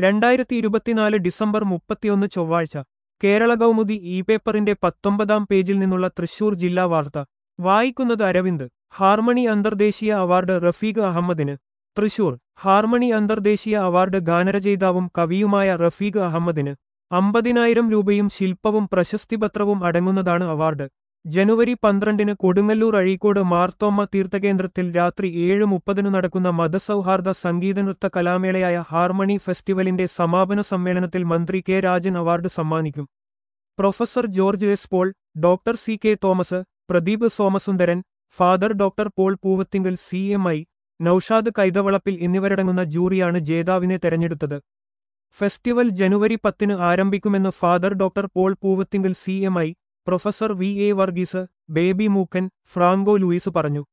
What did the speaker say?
രണ്ടായിരത്തി ഇരുപത്തിനാല് ഡിസംബർ മുപ്പത്തിയൊന്ന് ചൊവ്വാഴ്ച കേരള കൗമുദി ഇ പേപ്പറിന്റെ പത്തൊമ്പതാം പേജിൽ നിന്നുള്ള തൃശൂർ ജില്ലാ വാർത്ത വായിക്കുന്നത് അരവിന്ദ് ഹാർമണി അന്തർദേശീയ അവാർഡ് റഫീഖ് അഹമ്മദിന് തൃശൂർ ഹാർമണി അന്തർദേശീയ അവാർഡ് ഗാനരചയിതാവും കവിയുമായ റഫീഖ് അഹമ്മദിന് അമ്പതിനായിരം രൂപയും ശില്പവും പ്രശസ്തിപത്രവും അടങ്ങുന്നതാണ് അവാർഡ് ജനുവരി പന്ത്രണ്ടിന് കൊടുങ്ങല്ലൂർ അഴീക്കോട് മാർത്തോമ്മ തീർത്ഥകേന്ദ്രത്തിൽ രാത്രി ഏഴ് മുപ്പതിന് നടക്കുന്ന മതസൗഹാർദ്ദ സംഗീതനൃത്ത കലാമേളയായ ഹാർമണി ഫെസ്റ്റിവലിന്റെ സമാപന സമ്മേളനത്തിൽ മന്ത്രി കെ രാജൻ അവാർഡ് സമ്മാനിക്കും professor George S Paul doctor C K Thomas Pradeep Somasundaran father doctor Paul Poovathinkal C M I Noushad Kaithavalappil എന്നിവരടങ്ങുന്ന ജൂറിയാണ് ജേതാവിനെ തെരഞ്ഞെടുത്തത് ഫെസ്റ്റിവൽ ജനുവരി പത്തിന് ആരംഭിക്കുമെന്ന് father doctor Paul Poovathinkal C M I professor V A Varghese Baby Mookkan Franco Louis പറഞ്ഞു